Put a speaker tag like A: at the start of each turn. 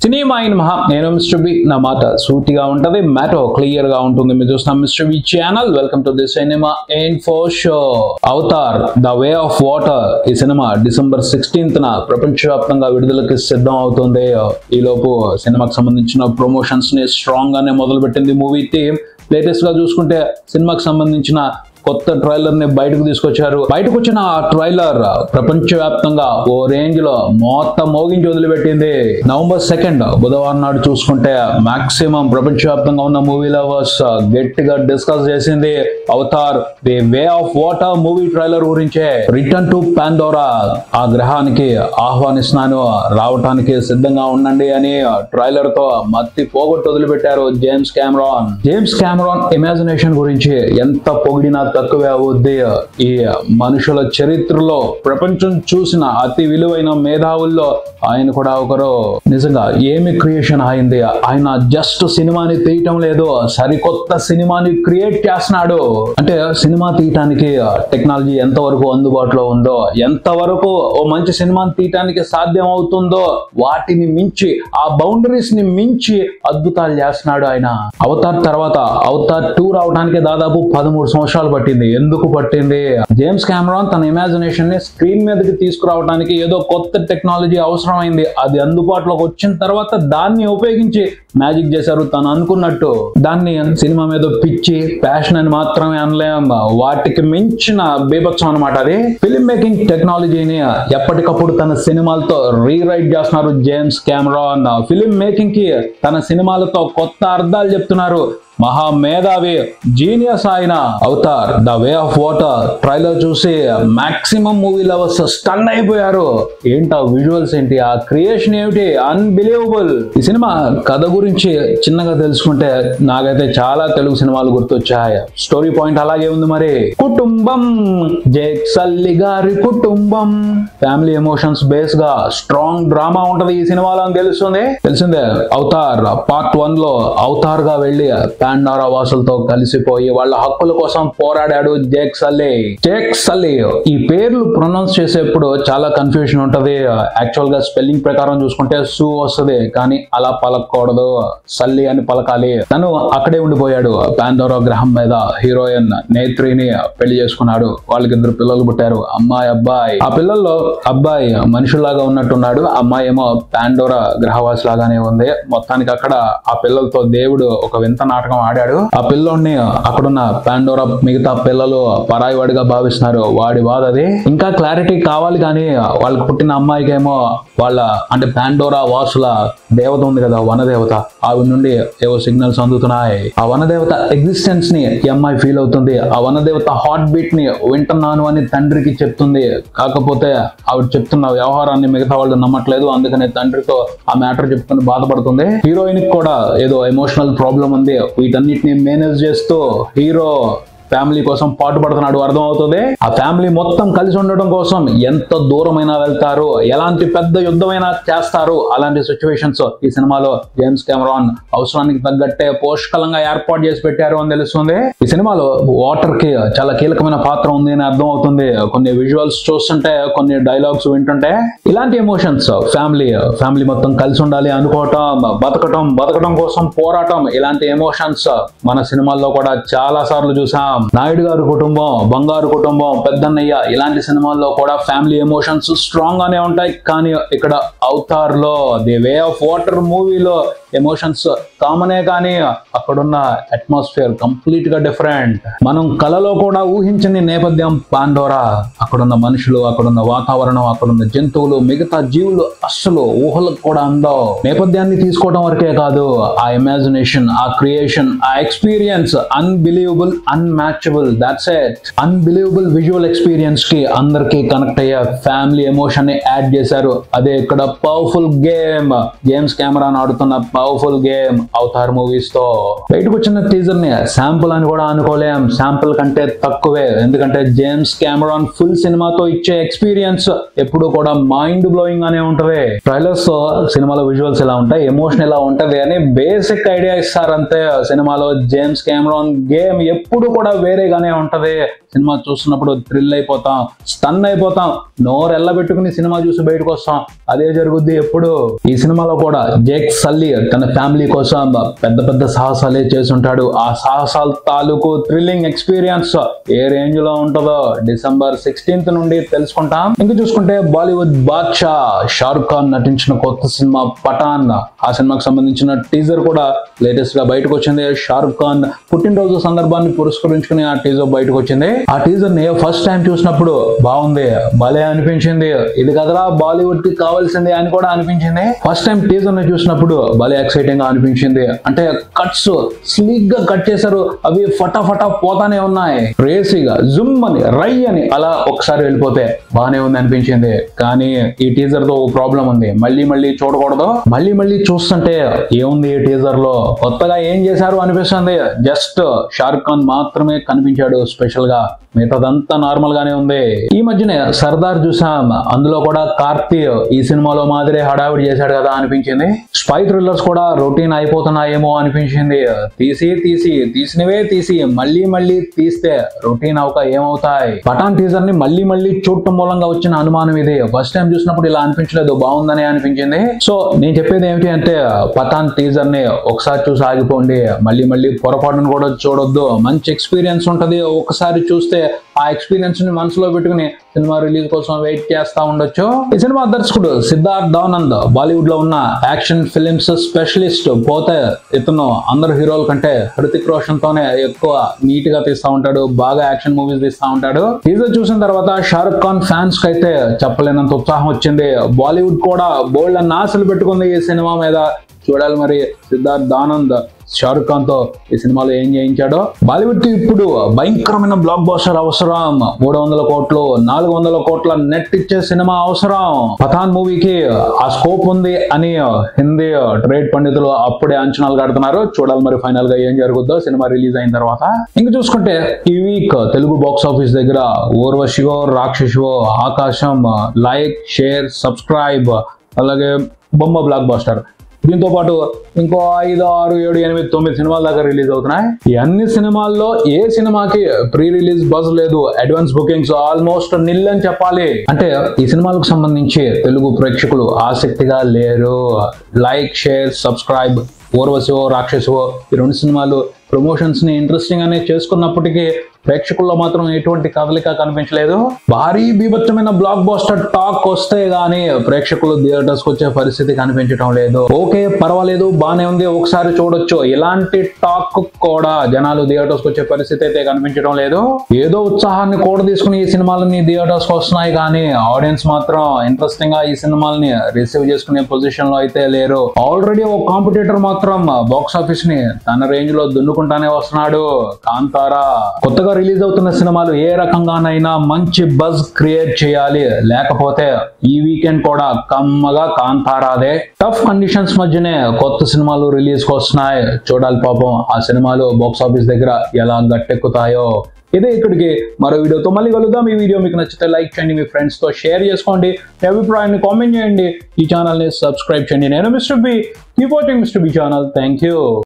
A: cinema అయిన మహా నేను మిస్టర్ బి నా మాట సూటిగా ఉంటది మ్యాటర్ క్లియర్ గా ఉంటుంది మీరు చూస్తున్న mister B channel welcome to the cinema info show Avatar the way of water ఈ సినిమా డిసెంబర్ సిక్స్టీన్త్ న ప్రపంచవ్యాప్తంగా విడుదలకి సిద్ధం అవుతుంది ఈ లోపు సినిమాకి సంబంధించిన ప్రమోషన్స్ ని స్ట్రాంగ్ గానే మొదలు పెట్టింది మూవీ టీమ్ లేటెస్ట్ గా చూసుకుంటే సినిమాకి సంబంధించిన కొత్త ట్రైలర్ ని బయటకు తీసుకొచ్చారు బయటకు వచ్చిన ఆ ట్రైలర్ ప్రపంచవ్యాప్తంగా ఓ రేంజ్ లో మొత్తం మోగించి వదిలిపెట్టింది నవంబర్ సెకండ్ బుధవారం నాడు చూసుకుంటే మాక్సిమం ప్రపంచవ్యాప్తంగా ఉన్న మూవీ లవర్స్ గట్టిగా డిస్కస్ చేసింది Avatar the way of water movie trailer గురించే రిటర్న్ టు పాండోరా ఆ గ్రహానికి ఆహ్వానిస్తున్నాను రావటానికి సిద్ధంగా ఉండండి అని ట్రైలర్ తో మత్తి పోగొట్టు వదిలిపెట్టారు James Cameron James Cameron imagination గురించి ఎంత పొగిడినా తక్కువే అవుద్ది ఈ మనుషుల చరిత్రలో ప్రపంచం చూసిన అతి విలువైన మేధావుల్లో ఆయన కూడా ఒకరు నిజంగా ఏమి క్రియేషన్ అయింది ఆయన జస్ట్ సినిమాని తీయటం లేదు సరికొత్త సినిమాని క్రియేట్ చేస్తున్నాడు అంటే సినిమా తీయటానికి టెక్నాలజీ ఎంతవరకు అందుబాటులో ఉందో ఎంతవరకు ఓ మంచి సినిమాని తీయటానికి సాధ్యం అవుతుందో వాటిని మించి ఆ బౌండరీస్ ని మించి అద్భుతాలు చేస్తున్నాడు ఆయన అవతార్ తర్వాత అవతార్ టూ రావడానికి దాదాపు పదమూడు సంవత్సరాలు పట్టింది ఎందుకు పట్టింది జేమ్స్ కెమెరాన్ తన ఇమాజినేషన్ ని స్క్రీన్ మీదకి తీసుకురావడానికి ఏదో కొత్త టెక్నాలజీ అవసరమైంది అది అందుబాటులోకి వచ్చిన తర్వాత దాన్ని ఉపయోగించి మ్యాజిక్ చేశారు తను అనుకున్నట్టు దాన్ని సినిమా మీద పిచ్చి ప్యాషన్ అని మాత్రమే అనలేం వాటికి మించిన బీభత్సం అనమాట అది ఫిల్మ్ మేకింగ్ టెక్నాలజీని ఎప్పటికప్పుడు తన సినిమాలతో రీరైట్ చేస్తున్నారు జేమ్స్ కెమెరాన్ ఫిల్మ్ మేకింగ్ కి తన సినిమాలతో కొత్త అర్థాలు చెప్తున్నారు మహా మేధావి జీనియస్ ఆయన Avatar the way of water trailer చూసి మాక్సిమం మూవీ లవర్స్ స్టన్ అయిపోయారు ఏంటి ఆ విజువల్స్ ఏంటి ఆ క్రియేషన్ ఏమిటి అన్బిలీవబుల్ ఈ సినిమా కథ గురించి చిన్నగా తెలుసుకుంటే నాకైతే చాలా తెలుగు సినిమాలు గుర్తొచ్చాయి స్టోరీ పాయింట్ అలాగే ఉంది మరి కుటుంబం జేక్ సల్లి గారి కుటుంబం ఫ్యామిలీ ఎమోషన్స్ బేస్ గా స్ట్రాంగ్ డ్రామా ఉంటది ఈ సినిమాలో అని తెలుస్తుంది తెలిసిందే అవతార్ పార్ట్ వన్ లో అవతార్ గా వెళ్లి పాండారా వాసులతో కలిసిపోయి వాళ్ళ హక్కుల కోసం పోరాడాడు జేక్ సల్లి జేక్ సల్లి ఈ పేర్లు ప్రొనౌన్స్ చేసేప్పుడు చాలా కన్ఫ్యూజన్ ఉంటది యాక్చువల్ గా స్పెల్లింగ్ ప్రకారం చూసుకుంటే సు వస్తుంది కానీ అలా పలకూడదు సల్లి అని పలకాలి తను అక్కడే ఉండిపోయాడు పాండోరా గ్రహం మీద హీరోయిన్ నేత్రిని పెళ్లి చేసుకున్నాడు వాళ్ళకి ఇద్దరు పిల్లలు పుట్టారు అమ్మాయి అబ్బాయి ఆ పిల్లల్లో అబ్బాయి మనుషుల్లాగా ఉన్నట్టున్నాడు అమ్మాయి ఏమో పాండోరా గ్రహవాసి లాగానే ఉంది మొత్తానికి అక్కడ ఆ పిల్లలతో దేవుడు ఒక వింత నాటకం ఆడాడు ఆ పిల్లోడిని అక్కడున్న పాండోరా మిగతా పిల్లలు పరాయి వాడిగా భావిస్తున్నారు వాడి బాధ అది ఇంకా క్లారిటీ కావాలి కానీ వాళ్ళకి పుట్టిన అమ్మాయికి ఏమో వాళ్ళ అంటే పాండోరా వాసుల దేవత ఉంది కదా వనదేవత ఆవిడ నుండి ఏవో సిగ్నల్స్ అందుతున్నాయి ఆ వనదేవత ఎగ్జిస్టెన్స్ ని ఈ అమ్మాయి ఫీల్ అవుతుంది ఆ వనదేవత హార్ట్ బీట్ ని వింటున్నాను అని తండ్రికి చెప్తుంది కాకపోతే ఆవిడ చెప్తున్న వ్యవహారాన్ని మిగతా వాళ్ళు నమ్మట్లేదు అందుకని తండ్రితో ఆ మ్యాటర్ చెప్పుకుని బాధపడుతుంది హీరోయిన్ కి కూడా ఏదో ఎమోషనల్ ప్రాబ్లం ఉంది వీటన్నిటిని మేనేజ్ చేస్తూ హీరో ఫ్యామిలీ కోసం పాటు పడుతున్నాడు అర్థం అవుతుంది ఆ ఫ్యామిలీ మొత్తం కలిసి ఉండడం కోసం ఎంత దూరమైనా వెళ్తారు ఎలాంటి పెద్ద యుద్ధమైనా చేస్తారు అలాంటి సిచ్యువేషన్స్ ఈ సినిమాలో జేమ్స్ కెమెరాన్ అవసరానికి తగ్గట్టే పోషకలంగా ఏర్పాటు చేసి పెట్టారు అని తెలుస్తుంది ఈ సినిమాలో వాటర్ కి చాలా కీలకమైన పాత్ర ఉంది అని అర్థం అవుతుంది కొన్ని విజువల్స్ చూస్తుంటే కొన్ని డైలాగ్స్ వింటుంటే ఇలాంటి ఎమోషన్స్ ఫ్యామిలీ ఫ్యామిలీ మొత్తం కలిసి ఉండాలి అనుకోవటం బతకటం బతకడం కోసం పోరాటం ఇలాంటి ఎమోషన్స్ మన సినిమాల్లో కూడా చాలా సార్లు చూసాం నాయుడు గారి కుటుంబం బంగారు కుటుంబం పెద్దన్నయ్య ఇలాంటి సినిమాల్లో కూడా ఫ్యామిలీ ఎమోషన్స్ స్ట్రాంగ్ గానే ఉంటాయి కానీ ఇక్కడ అవతార్ లో ది వే ఆఫ్ వాటర్ మూవీలో ఎమోషన్స్ కామనే కానీ అక్కడున్న అట్మాస్ఫియర్ కంప్లీట్ గా డిఫరెంట్ మనం కలలో కూడా ఊహించని నేపథ్యం పాండోరా అక్కడున్న మనుషులు అక్కడున్న వాతావరణం అక్కడున్న జంతువులు మిగతా జీవులు అస్సలు ఊహలకు కూడా అందవు నేపథ్యాన్ని తీసుకోవడం వరకే కాదు ఆ ఇమాజినేషన్ ఆ క్రియేషన్ ఆ experience unbelievable unmatchable that's at unbelievable visual experience కి అందరికి కనెక్ట్ అయ్యే ఫ్యామిలీ ఎమోషన్ ని యాడ్ చేశారు అదే ఇక్కడ పవర్ఫుల్ గేమ్ గేమ్స్ కెమెరా ఆడుతున్న పవర్ఫుల్ గేమ్ అవతార్ మూవీస్ తో బయటకు వచ్చిన టీజర్ ని శాంపుల్ అని కూడా అనుకోలేం శాంపుల్ కంటే తక్కువే ఎందుకంటే జేమ్స్ కెమెరాన్ ఫుల్ సినిమాతో ఇచ్చే ఎక్స్పీరియన్స్ ఎప్పుడు కూడా మైండ్ బ్లోయింగ్ గానే ఉంటది ట్రైలర్స్ తో సినిమాలో విజువల్స్ ఎలా ఉంటాయి ఎమోషన్ ఎలా ఉంటది అని బేసిక్ ఐడియా ఇస్తారంతే సినిమాలో జేమ్స్ కెమెరాన్ గేమ్ ఎప్పుడు కూడా వేరేగానే ఉంటది సినిమా చూస్తున్నప్పుడు థ్రిల్ అయిపోతాం స్టన్ అయిపోతాం నోరు ఎల్లబెట్టుకుని సినిమా చూసి బయటకు వస్తాం అదే జరుగుద్ది ఎప్పుడు ఈ సినిమాలో కూడా జేక్ సల్లి తన ఫ్యామిలీ కోసం పెద్ద పెద్ద సాహసాలే చేస్తుంటాడు ఆ సాహసాల తాలూకు థ్రిల్లింగ్ ఎక్స్పీరియన్స్ ఏ రేంజ్ లో ఉంటుందో డిసెంబర్ సిక్స్టీన్త్ నుండి తెలుసుకుంటాం ఇంకా చూసుకుంటే బాలీవుడ్ బాద్షా షారుఖ్ ఖాన్ నటించిన కొత్త సినిమా పఠాన్ ఆ సినిమాకి సంబంధించిన టీజర్ కూడా లేటెస్ట్ గా బయటకు వచ్చింది షారుఖ్ ఖాన్ పుట్టినరోజు సందర్భాన్ని పురస్కరించుకుని ఆ టీజర్ బయటకు వచ్చింది ఆ టీజర్ ని ఫస్ట్ టైం చూసినప్పుడు బాగుంది భలే అనిపించింది ఇది కదరా బాలీవుడ్ కి కావాల్సింది అని కూడా అనిపించింది ఫస్ట్ టైం టీజర్ ని చూసినప్పుడు భలే ఎక్సైటింగ్ గా అనిపించింది అంటే కట్స్ స్లీక్ గా కట్ చేశారు అవి ఫటాఫటా పోతానే ఉన్నాయి రేసీగా జుమ్ అని రై అని అలా ఒకసారి వెళ్ళిపోతే బాగానే ఉంది అనిపించింది కానీ ఈ టీజర్ తో ప్రాబ్లం ఉంది మళ్ళీ మళ్ళీ చూడకూడదు మళ్ళీ మళ్ళీ చూస్తుంటే ఏముంది ఈ టీజర్ లో కొత్తగా ఏం చేశారు అనిపిస్తుంది జస్ట్ షారుఖ్ ఖాన్ మాత్రమే కనిపించాడు స్పెషల్ గా మిగతాదంతా నార్మల్ గానే ఉంది ఈ మధ్యనే సర్దార్ చూసాం అందులో కూడా కార్తీ ఈ సినిమాలో మాదిరే హడావిడి చేశాడు కదా అనిపించింది స్పై థ్రిల్లర్స్ కూడా రొటీన్ అయిపోతున్నాయేమో అనిపించింది తీసి తీసి తీసినవే తీసి మళ్ళీ మళ్ళీ తీస్తే రొటీన్ అవక ఏమవుతాయి పఠాన్ టీజర్ ని మళ్ళీ మళ్ళీ చూడటం మూలంగా వచ్చిన అనుమానం ఇది ఫస్ట్ టైం చూసినప్పుడు ఇలా అనిపించలేదు బాగుందని అనిపించింది సో నేను చెప్పేది ఏమిటి అంటే పఠాన్ టీజర్ ని ఒకసారి చూసి ఆగిపోండి మళ్ళీ మళ్ళీ పొరపాటును కూడా చూడొద్దు మంచి ఎక్స్పీరియన్స్ ఉంటది ఒకసారి చూస్తే ఆ ఎక్స్పీరియన్స్ ని మనసులో పెట్టుకుని సినిమా రిలీజ్ కోసం వెయిట్ చేస్తా ఉండొచ్చు ఈ సినిమా దర్శకుడు సిద్ధార్థ్ దానంద్ బాలీవుడ్ లో ఉన్న యాక్షన్ ఫిలిమ్స్ స్పెషలిస్ట్ పోతే ఇతను అందరు హీరోల కంటే హృతిక్ రోషన్ తోనే ఎక్కువ నీట్ గా తీస్తా ఉంటాడు బాగా యాక్షన్ మూవీస్ తీస్తా ఉంటాడు టీజర్ చూసిన తర్వాత షారుఖ్ ఖాన్ ఫ్యాన్స్ కి అయితే చెప్పలేనంత ఉత్సాహం వచ్చింది బాలీవుడ్ కూడా బోల్డ్ అన్న ఆశలు పెట్టుకుంది ఈ సినిమా మీద చూడాలి మరి సిద్ధార్థ్ దానంద్ షారుఖ్ ఖాన్ తో ఈ సినిమాలో ఏం చేయించాడో బాలీవుడ్ కి ఇప్పుడు భయంకరమైన బ్లాక్ బాస్టర్ అవసరం మూడు వందల కోట్లు నాలుగు వందల కోట్ల నెట్ ఇచ్చే సినిమా అవసరం పఠాన్ మూవీకి ఆ స్కోప్ ఉంది అని హిందీ ట్రేడ్ పండితులు అప్పుడే అంచనాలు కడుతున్నారు చూడాలి మరి ఫైనల్ గా ఏం జరుగుద్దో సినిమా రిలీజ్ అయిన తర్వాత ఇంకా చూసుకుంటే ఈ వీక్ తెలుగు బాక్స్ ఆఫీస్ దగ్గర ఓర్వశివో రాక్షసివో ఆకాశం లైక్ షేర్ సబ్స్క్రైబ్ అలాగే బొమ్మ బ్లాక్ బాస్టర్ దీంతో పాటు ఇంకో ఐదు ఆరు ఏడు ఎనిమిది తొమ్మిది సినిమాల దాకా రిలీజ్ అవుతున్నాయి ఈ అన్ని సినిమాల్లో ఏ సినిమాకి ప్రీ రిలీజ్ బజ్ లేదు అడ్వాన్స్ బుకింగ్స్ ఆల్మోస్ట్ నిల్ అని చెప్పాలి అంటే ఈ సినిమాలకు సంబంధించి తెలుగు ప్రేక్షకులు ఆసక్తిగా లేరు like share subscribe Urvashivo Rakshaso ఈ రెండు సినిమాలు ప్రమోషన్స్ ని ఇంట్రెస్టింగ్ అనే చేసుకున్నప్పటికీ ప్రేక్షకుల్లో మాత్రం ఎటువంటి కదలిక కనిపించలేదు భారీ బీభత్సమైన బ్లాక్ బాస్టర్ టాక్ వస్తే గానీ ప్రేక్షకులు థియేటర్స్ కి వచ్చే పరిస్థితి కనిపించడం లేదు ఓకే పర్వాలేదు బానే ఉంది ఒకసారి చూడొచ్చు ఇలాంటి టాక్ కూడా జనాలు థియేటర్స్ కి వచ్చే పరిస్థితి అయితే కనిపించడం లేదు ఏదో ఉత్సాహాన్ని కూడా తీసుకుని ఈ సినిమాలని థియేటర్స్ కి వస్తున్నాయి కానీ ఆడియన్స్ మాత్రం ఇంట్రెస్టింగ్ గా ఈ సినిమాల్ని రిసీవ్ చేసుకునే పొజిషన్ లో అయితే లేరు ఆల్రెడీ ఒక కాంపిటేటర్ మాత్రం బాక్స్ ఆఫీస్ ని తన రేంజ్ లో దున్నుకుంటానే వస్తున్నాడు కాంతారా కొత్తగా రిలీజ్ అవుతున్న సినిమాలు ఏ రకంగానైనా మంచి బజ్ క్రియేట్ చేయాలి లేకపోతే ఈ వీకెండ్ కూడా కమ్మగా కాంతారాదే టఫ్ కండిషన్స్ మధ్యనే కొత్త సినిమాలు రిలీజ్ కి వస్తున్నాయి చూడాలి పాపం ఆ సినిమాలు బాక్స్ ఆఫీస్ దగ్గర ఎలా గట్టెక్కుతాయో ఇదే ఇక్కడికి మరో వీడియోతో మళ్ళీ కలుద్దాం ఈ వీడియో మీకు నచ్చితే లైక్ చేయండి మీ ఫ్రెండ్స్ తో షేర్ చేసుకోండి మీ అభిప్రాయాన్ని కామెంట్ చేయండి ఈ ఛానల్ ని సబ్స్క్రైబ్ చేయండి నేను mister B keep watching mister B channel thank you